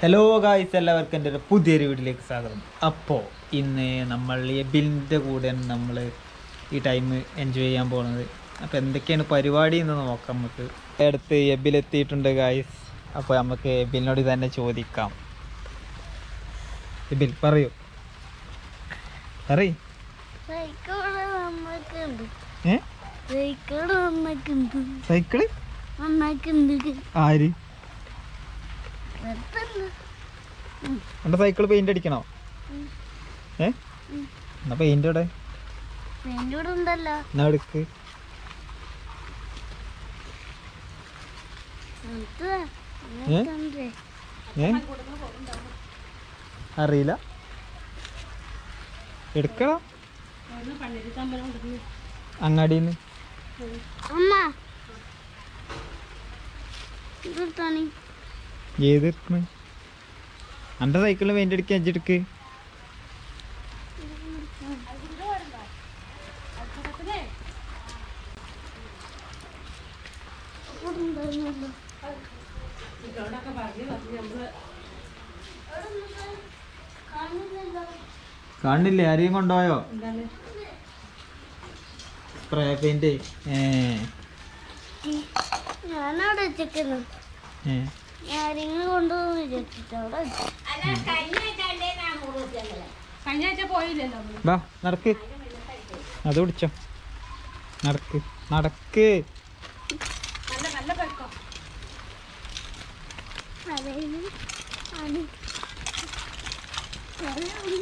Hello guys എല്ലാവർക്കും എൻ്റെ ഒരു പുതിയൊരു വീട്ടിലേക്ക് സ്വാഗതം അപ്പോൾ ഇന്ന് നമ്മൾ എബിലിൻ്റെ കൂടെയാണ് നമ്മൾ ഈ ടൈം എൻജോയ് ചെയ്യാൻ പോകുന്നത് അപ്പോൾ എന്തൊക്കെയാണ് പരിപാടി എന്ന് നോക്കാം നമുക്ക് അടുത്ത് എബിൽ എത്തിയിട്ടുണ്ട് ഗായ്സ് അപ്പോൾ നമുക്ക് എബിലിനോട് തന്നെ ചോദിക്കാം എബിൽ പറയൂ പറയ് സൈക്കിള് നന്നാക്കുന്നുണ്ട് ഏ സൈക്കിള് നന്നാക്കുന്നുണ്ട് സൈക്കിള് നന്നാക്കുന്നുണ്ട് ആര് വെറുതെ എൻ്റെ സൈക്കിൾ പെയിൻ്റ് അടിക്കണോ ഉം. ഏ ഉം. എന്നാ പെയിൻ്റ് ഇവിടെ എൻ്റെ കൂടെ ഉണ്ടല്ലോ എന്നാ എടുക്ക് അത് ഏ? കണ്ടേ ഏ അറിയില്ല എടുക്കണം അങ്ങാടിന്ന് അമ്മ ഇതെടുത്താണി ഏത് എടുക്കണ് എൻ്റെ സൈക്കിളിൽ പെയിൻ്റ് അടിക്കാൻ അഞ്ചെടുക്ക് ഇവിടെ ഉണ്ടായിരുന്നല്ലോ കാണുന്നില്ലല്ലോ കാണില്ലേ ആരെയും കൊണ്ടുപോയോ സ്പ്രേ പെയിന്റ് ഏ ഞാനവിടെ വെച്ചേക്കുന്നു ഏ ആരെങ്കിലും കൊണ്ടുപോകുന്നു വിചാരിച്ചിട്ട് അവിടെ വെച്ചു. ബാ നടക്ക് അത് പിടിച്ചോ നടക്ക് നടക്ക് അതായത് ആണ്. അതാണ്.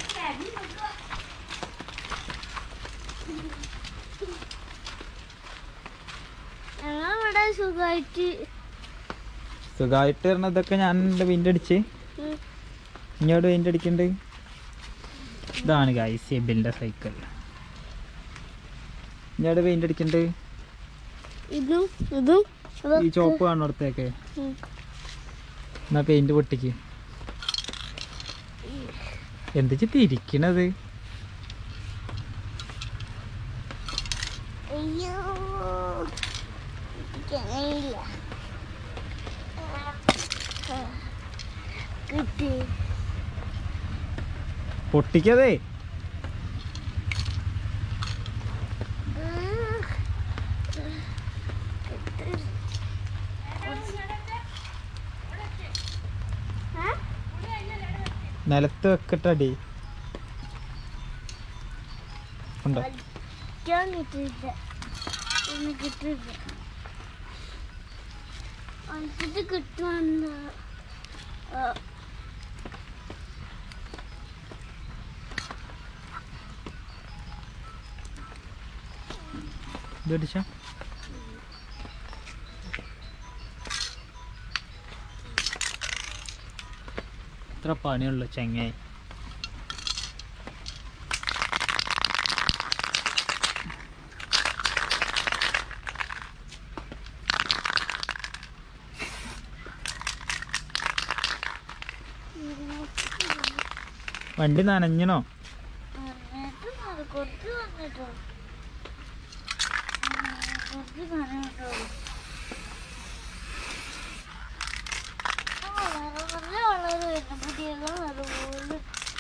ഞങ്ങളിവിടെ സുഖമായിട്ട് സുഖമായിട്ട് വരണതൊക്കെ ഞാൻ എൻ്റെ പെയിൻ്റ് അടിച്ച് ഉം, ഇങ്ങോട്ട് പെയിൻ്റ് അടിക്കണ്ട് ഇതാണ് ഗൈസ് എബിലിൻ്റെ സൈക്കിൾ ഇങ്ങോട്ട് പെയിൻ്റ് അടിക്കണ്ട് ഇതും ഇതും ഈ അതൊക്കെ. ചോപ്പ് കാണുന്നിടത്തേക്ക് ഉം. എന്നാ പെയിന്റ് പൊട്ടിക്ക് എന്തിച്ച് തിരിക്കണത് അയ്യോ എനിക്കറിയില്ല. കിട്ടി പൊട്ടിക്കതേ നിലത്ത് വെക്കട്ടടി ഉണ്ടോ ഞാൻ കിട്ടിയില്ല ഒന്ന് കിട്ടിയില്ല അടുത്തിട്ട് കിട്ടുമെന്ന് ഇത് അടിച്ചോ ഇത്ര പണിയുള്ളു ചെങ്ങായി വണ്ടി നനഞ്ഞണോ കുറച്ച് വന്നിട്ടോ കുറച്ച് നനഞ്ഞിട്ടോ വളരെ വളരെ വരുന്ന പുതിയ അതുപോലെ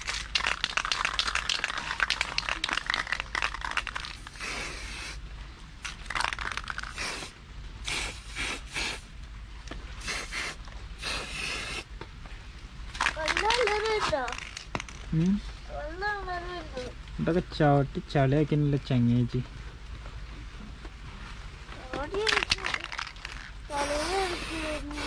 വെള്ളം ഉണ്ടോ ഉം. വെള്ളം ഉണ്ടോ ഇതൊക്കെ ചവിട്ടി ചളിയാക്കിനല്ല ചങ്ങേച്ചി ഓടി തലയിൽ എടുക്കുന്നു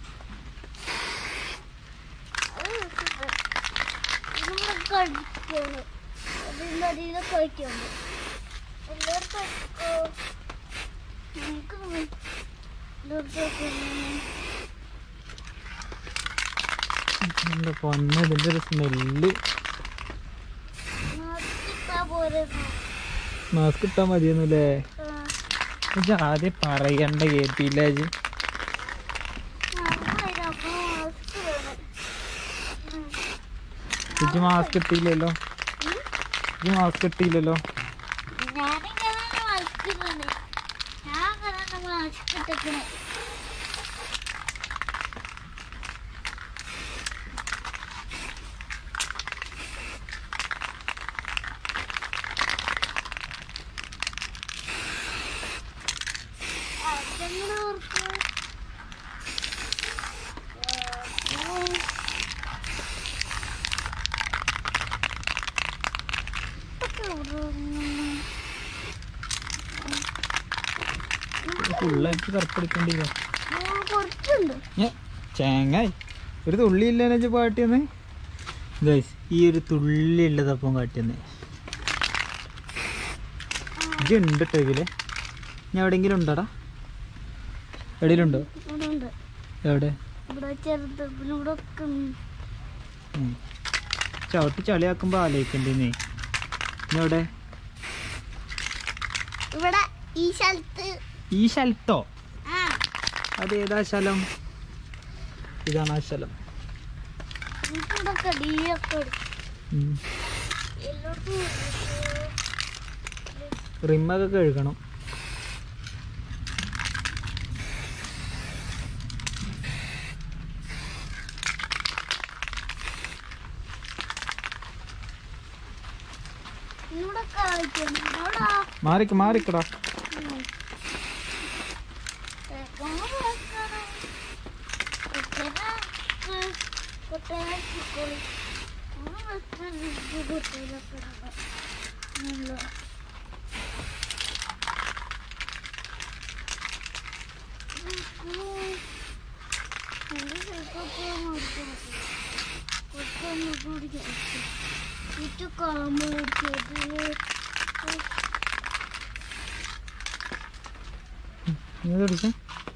നമ്മളൊക്കെ അടിക്കണം അതിൻ്റെ അടിയിലൊക്കെ വയ്ക്കണം എല്ലായിടത്തും നമുക്ക് എല്ലായിടത്തും എന്താ പൊന്നെ ഇതിൻ്റെ ഒരു സ്മെല്ല് മാറ്റിട്ടാ പോരെ മാസ്ക് ഇട്ടാൽ മതിയൊന്നുമില്ലേ ഇത് ആദ്യം പറയണ്ട കേട്ടില്ല ജി ഇജ്ജ് മാസ്ക് ഇട്ടില്ലല്ലോ ഇജ്ജ് മാസ്ക് ഇട്ടില്ലല്ലോ ഞാനിങ്ങനെ മത്സ്യമാണ് ഞാൻ അങ്ങനെ മത്സ്യത്തിട്ടേക്കണേ ഫുള്ളായിട്ട് കറുപ്പടിക്കേണ്ടില്ല ആ, കുറച്ചുണ്ട് ചേങ്ങായി ഒരു തുള്ളി ഇല്ലെന്ന് വെച്ചാൽ പാട്ടിയെന്ന് ഗൈസ് ഈ ഒരു തുള്ളി ഉള്ളതപ്പം കാട്ടിയെന്ന് ഇത് ഉണ്ട് കേട്ടോ ഇതില് ഞാൻ എവിടെയെങ്കിലും ഉണ്ടോടാ എവിടെയെങ്കിലും ഉണ്ടോ ഇവിടെ ഉണ്ട് എവിടെ ഇവിടെ ചെറുത് പിന്നെ ഇവിടെ ഒക്കെ ഉണ്ട്. ഉം. ചവിട്ടി ചളിയാക്കുമ്പോൾ ആലോചിക്കണ്ടേന്നേ ഇനി എവിടെ ഇവിടെ ഈ സ്ഥലത്ത് ഈ സ്ഥലത്തോ ആ അത് ഏതാ സ്ഥലം ഇതാണ് ആ സ്ഥലം ഇവിടെ ഒക്കെ ഡീയൊക്കെ ഉണ്ട്. ഉം. എല്ലായിടത്തും റിമ്മൊക്കെ കഴുകണം ഇവിടെ കളിക്കണം ഇവിടെ മാറിക്ക് മാറിക്കടാ നീ പിടിച്ച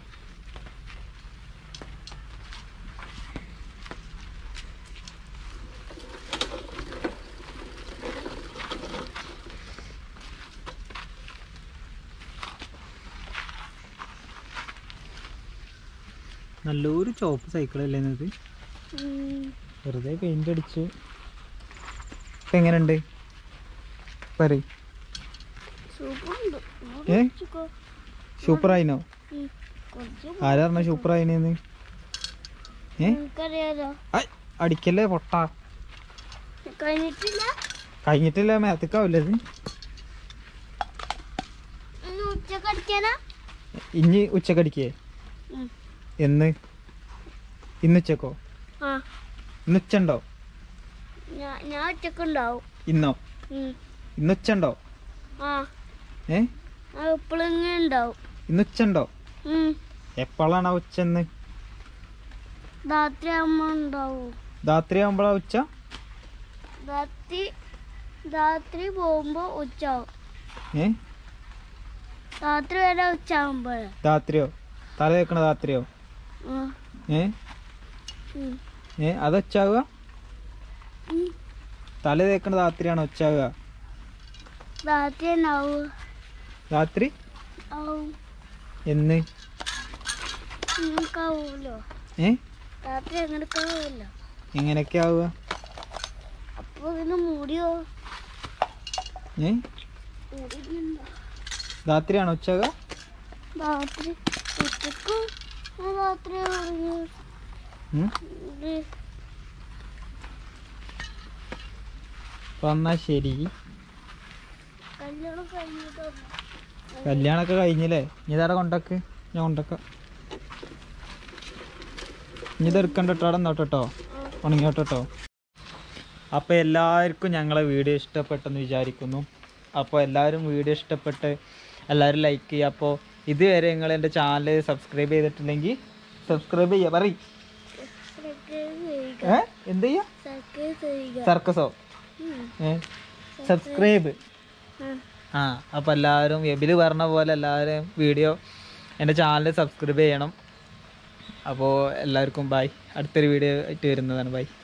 നല്ലൊരു ചോപ്പ് സൈക്കിളല്ലേ ഇത് വെറുതെ പെയിന്റ് അടിച്ച് ഇപ്പൊ എങ്ങനെയുണ്ട് പറ സൂപ്പറുണ്ട് ഏ സൂപ്പർ ആയിനോ കുറച്ച് ആരാ പറഞ്ഞ സൂപ്പർ ആയിനെന്ന് ഏ നിനക്കറിയാലോ ഐ, അടിക്കല്ലേ പൊട്ട കഴിഞ്ഞിട്ടില്ല കഴിഞ്ഞിട്ടില്ല മേത്തക്കാവില്ല ഇത് ഇന്ന് ഉച്ചക്ക് അടിക്കാനാ ഇനി ഉച്ചക്കടിക്കേ ഉം. എന്ന് ഇന്നുച്ചക്കോ ആ ഇന്നുച്ചുണ്ടോ ഞാൻ ഞാൻ ഉച്ചക്കുണ്ടാവും ഇന്നോ ഉം. ഇന്നുച്ചുണ്ടോ ആ ഏ ആ എപ്പോഴെങ്ങനെ ഉണ്ടാവും ഇന്നുച്ചുണ്ടോ ഉം. എപ്പോഴാണ് ആ ഉച്ചന്ന് രാത്രി ആകുമ്പോ ഉണ്ടാവും രാത്രി ആകുമ്പോഴാ ഉച്ച രാത്രി രാത്രി പോകുമ്പോ ഉച്ചാവും ഏ രാത്രി വരെ ഉച്ചാകുമ്പോഴേ രാത്രിയോ തല വെക്കണ രാത്രിയോ ഏ ഏ അത് ഉച്ചാവുക തല തേക്കണ രാത്രിയാണോ ഉച്ചാവുക രാത്രി ഉണ്ടാവും രാത്രി ആവും എന്ന് നിങ്ങൾക്കാവൂലോ ഏ രാത്രി എങ്ങനെയൊക്കെയാവൂലോ എങ്ങനെയൊക്കെ ആവുക അപ്പൊ ഇതിന് മൂടിയോ ഏ മൂടിയിട്ടുണ്ടോ രാത്രിയാണോ ഉച്ചാവുക രാത്രി ഉച്ചക്ക് ഞാൻ രാത്രി ഉറങ്ങി. ഉം? ഇത് അപ്പൊ എന്നാ ശരി കല്യാണം കഴിഞ്ഞിട്ടോ കല്യാണമൊക്കെ കഴിഞ്ഞില്ലേ ഇനി ഇതാടെ കൊണ്ടക്ക് ഞാൻ കൊണ്ടക്ക ഇനി ഇത് എടുക്കണ്ടോ അവിടെ നോട്ടോ ഉണങ്ങിയോട്ടോ അപ്പോൾ എല്ലാവർക്കും ഞങ്ങളെ വീഡിയോ ഇഷ്ടപ്പെട്ടെന്ന് വിചാരിക്കുന്നു അപ്പോൾ എല്ലാവരും വീഡിയോ ഇഷ്ടപ്പെട്ട് എല്ലാവരും ലൈക്ക് ചെയ്യുക അപ്പോൾ ഇതുവരെ നിങ്ങൾ എൻ്റെ ചാനൽ സബ്സ്ക്രൈബ് ചെയ്തിട്ടില്ലെങ്കിൽ സബ്സ്ക്രൈബ് ചെയ്യുക പറയും സബ്സ്ക്രൈബ് ചെയ്യുക ഏ എന്ത് ചെയ്യുക സബ്സ്ക്രൈബ് ചെയ്യുക സർക്കസോ ഉം. ഏ സബ്സ്ക്രൈബ് ആ. ആ അപ്പോൾ എല്ലാവരും എബിൽ പറഞ്ഞ പോലെ എല്ലാവരും വീഡിയോ എൻ്റെ ചാനൽ സബ്സ്ക്രൈബ് ചെയ്യണം അപ്പോൾ എല്ലാവർക്കും ബൈ അടുത്തൊരു വീഡിയോ ആയിട്ട് വരുന്നതാണ് ബൈ